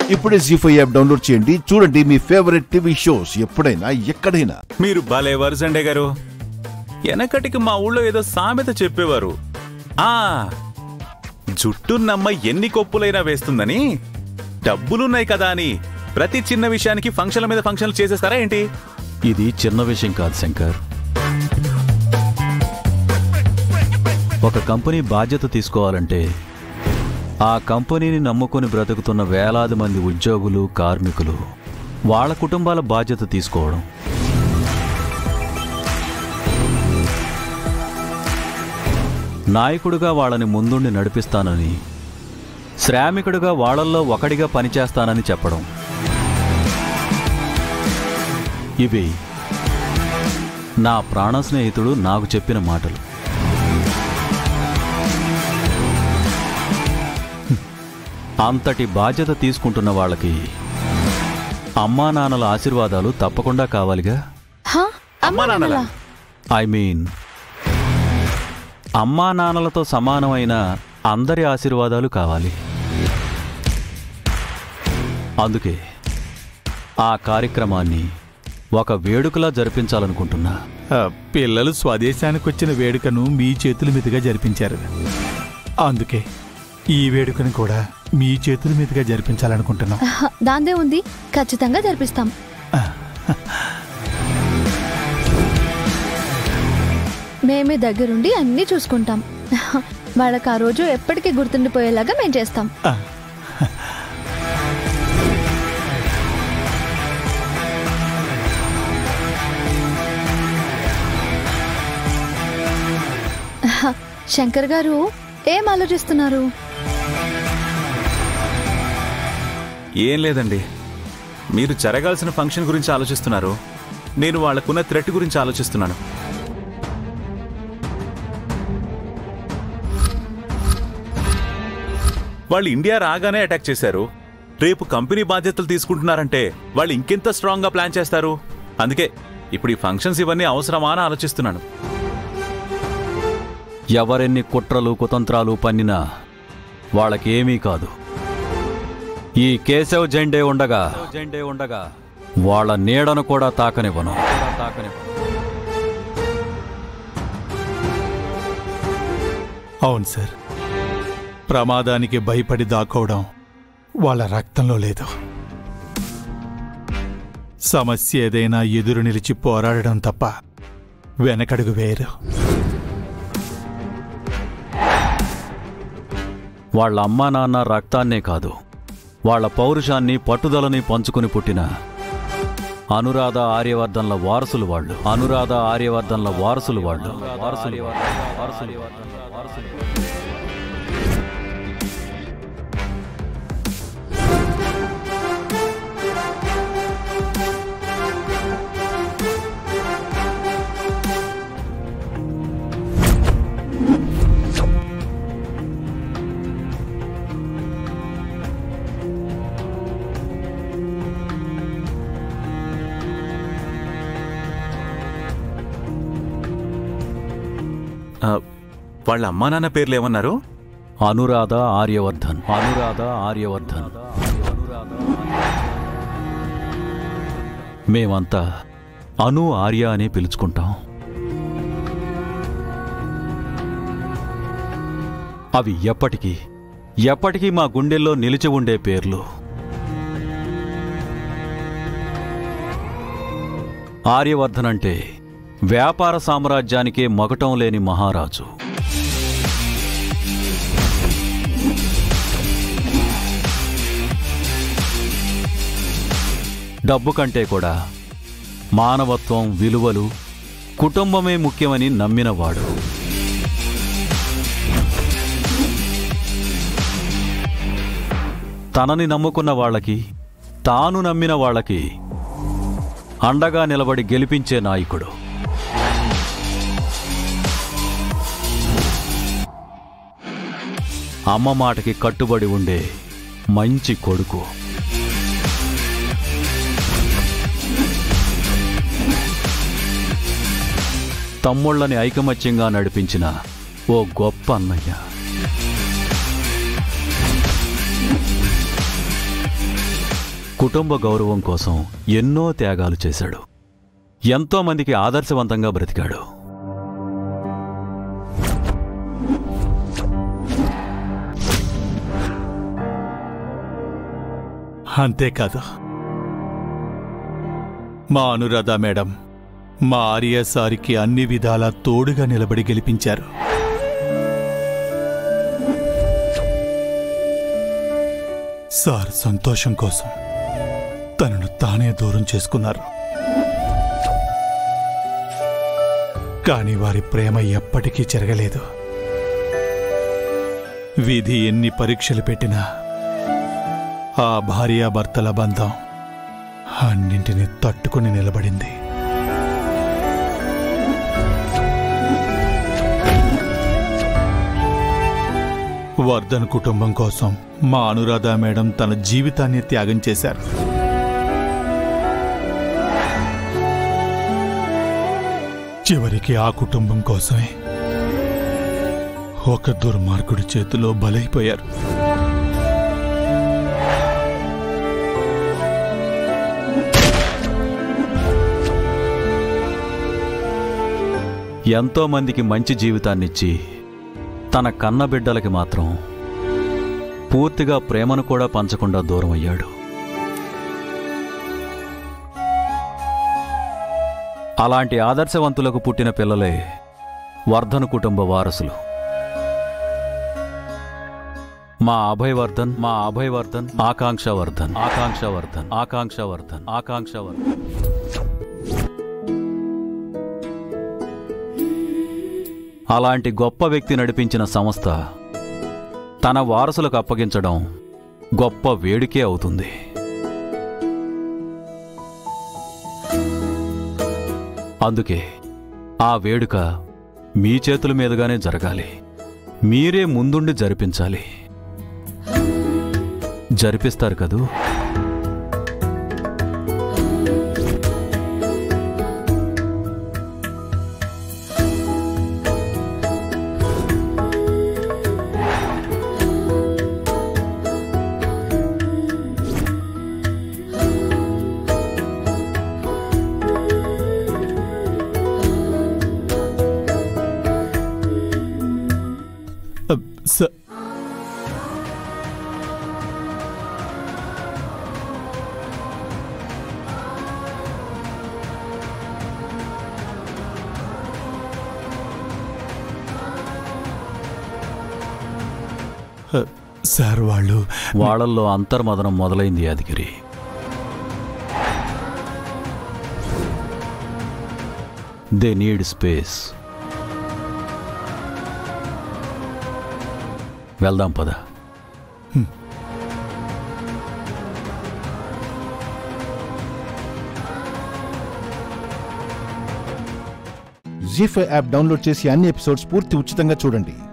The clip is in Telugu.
ఇప్పుడే జీ ఫైవ్ యాప్ డౌన్లోడ్ చేయండి చూడండి మీ ఫేవరెట్ టీవీ షోస్ ఎప్పుడైనా ఎక్కడైనా మీరు భలేవారు సండే గారు వెనకటికి మా ఊళ్ళో ఏదో సామెత చెప్పేవారు ఆ జుట్టున్నమ్మ ఎన్ని కొప్పులైనా వేస్తుందని డబ్బులున్నాయి కదా అని ప్రతి చిన్న విషయానికి ఫంక్షన్ల మీద ఫంక్షన్లు చేసేస్తారా ఏంటి ఇది చిన్న విషయం కాదు శంకర్ ఒక కంపెనీ బాధ్యత తీసుకోవాలంటే ఆ కంపెనీని నమ్ముకొని బ్రతుకుతున్న వేలాది మంది ఉద్యోగులు కార్మికులు వాళ్ళ కుటుంబాల బాధ్యత తీసుకోవడం నాయకుడిగా వాళ్ళని ముందుండి నడిపిస్తానని శ్రామికుడిగా వాళ్ళల్లో ఒకడిగా పనిచేస్తానని చెప్పడం ఇవి నా ప్రాణ స్నేహితుడు నాకు చెప్పిన మాటలు అంతటి బాధ్యత తీసుకుంటున్న వాళ్ళకి అమ్మా నాన్నల ఆశీర్వాదాలు తప్పకుండా కావాలిగా హా? అమ్మా నాన్నలా? ఐ మీన్ అమ్మా నాన్నలతో సమానమైన అందరి ఆశీర్వాదాలు కావాలి అందుకే ఆ కార్యక్రమాన్ని ఒక వేడుకలా జరిపించాలనుకుంటున్నా ఆ, పిల్లలు స్వదేశానికి వచ్చిన వేడుకను మీ చేతుల మీదుగా జరిపించారు అందుకే ఈ వేడుకను కూడా మీ చేతుల మీదుగా జరిపించాలనుకుంటున్నాం హ, దాందే ఉంది ఖచ్చితంగా జరిపిస్తాం మేమే దగ్గరుండి అన్నీ చూసుకుంటాం వాళ్ళకి ఆ రోజు ఎప్పటికీ గుర్తుండిపోయేలాగా మేము చేస్తాం ఆ, హ, శంకర్ గారు ఏం ఆలోచిస్తున్నారు ఏం లేదండి మీరు జరగాల్సిన ఫంక్షన్ గురించి ఆలోచిస్తున్నారు నేను వాళ్ళకున్న థ్రెట్ గురించి ఆలోచిస్తున్నాను వాళ్ళు ఇండియా రాగానే అటాక్ చేశారు రేపు కంపెనీ బాధ్యతలు తీసుకుంటున్నారంటే వాళ్ళు ఇంకెంత స్ట్రాంగ్ గా ప్లాన్ చేస్తారు అందుకే ఇప్పుడు ఈ ఫంక్షన్స్ ఇవన్నీ అవసరమా అని ఆలోచిస్తున్నాను ఎవరెన్ని కుట్రలు కుతంత్రాలు పన్నినా వాళ్ళకేమీ కాదు ఈ కేశవ్ జెండే ఉండగా జెండే ఉండగా వాళ్ళ నీడను కూడా తాకనివ్వను అవును సార్ ప్రమాదానికి భయపడి దాక్కోవడం వాళ్ళ రక్తంలో లేదు సమస్య ఏదైనా ఎదురు నిలిచి పోరాడడం తప్ప వెనకడుగు వేరు వాళ్ళ అమ్మా నాన్న రక్తాన్నే కాదు వాళ్ళ పౌరుషాన్ని పట్టుదలని పంచుకుని పుట్టిన అనురాధ ఆర్యవర్ధన్ల వారసులు వాళ్ళు అనురాధ ఆర్యవర్ధన్ల వారసులు వాళ్ళు వారసులు వారసులు వారసులు ఆ, వాళ్ళ అమ్మా నాన్న పేర్లు ఏమన్నారు అనురాధ ఆర్యవర్ధన్ అనురాధ ఆర్యవర్ధన్ మేమంతా అను ఆర్య అని పిలుచుకుంటాం అవి ఎప్పటికీ ఎప్పటికీ మా గుండెల్లో నిలిచి ఉండే పేర్లు ఆర్యవర్ధన్ అంటే వ్యాపార సామ్రాజ్యానికే మగటం లేని మహారాజు డబ్బు కంటే కూడా మానవత్వం విలువలు కుటుంబమే ముఖ్యమని నమ్మినవాడు తనని నమ్ముకున్న వాళ్ళకి తాను నమ్మిన వాళ్ళకి అండగా నిలబడి గెలిపించే నాయకుడు అమ్మ మాటకి కట్టుబడి ఉండే మంచి కొడుకు తమ్ముళ్ళని ఐకమత్యంగా నడిపించిన ఓ గొప్ప అన్నయ్య కుటుంబ గౌరవం కోసం ఎన్నో త్యాగాలు చేశాడు ఎంతో మందికి ఆదర్శవంతంగా బ్రతికాడు అంతేకాదు మా అనురాధ మేడం మా ఆర్య సారికి అన్ని విధాలా తోడుగా నిలబడి గెలిపించారు సార్ సంతోషం కోసం తనను తానే దూరం చేసుకున్నారు కాని వారి ప్రేమ ఎప్పటికీ జరగలేదు విధి ఎన్ని పరీక్షలు పెట్టినా ఆ భార్యాభర్తల బంధం అన్నింటినీ తట్టుకుని నిలబడింది వర్ధన్ కుటుంబం కోసం మా అనురాధ మేడం తన జీవితాన్ని త్యాగం చేశారు చివరికి ఆ కుటుంబం కోసమే ఒక దుర్మార్గుడి చేతిలో బలైపోయారు ఎంతో మందికి మంచి జీవితాన్నిచ్చి తన కన్న బిడ్డలకి మాత్రం పూర్తిగా ప్రేమను కూడా పంచకుండా దూరం అయ్యాడు అలాంటి ఆదర్శవంతులకు పుట్టిన పిల్లలే వర్ధన్ కుటుంబ వారసులు మా అభయవర్ధన్ మా అభయవర్ధన్ ఆకాంక్ష వర్ధన్ ఆకాంక్ష వర్ధన్ ఆకాంక్ష వర్ధన్ ఆకాంక్ష వర్ధన్ అలాంటి గొప్ప వ్యక్తి నడిపించిన సంస్థ తన వారసులకు అప్పగించడం గొప్ప వేడుకే అవుతుంది అందుకే ఆ వేడుక మీ చేతుల మీదుగానే జరగాలి మీరే ముందుండి జరిపించాలి జరిపిస్తారు కదూ అబ్, స- అ, సార్ వాళ్ళు వాళ్ళల్లో అంతర్మదనం మొదలైంది యాదగిరి దే నీడ్ స్పేస్ వెళ్దాం పద జీ ఫైవ్ యాప్ డౌన్లోడ్ చేసి అన్ని ఎపిసోడ్స్ పూర్తి ఉచితంగా చూడండి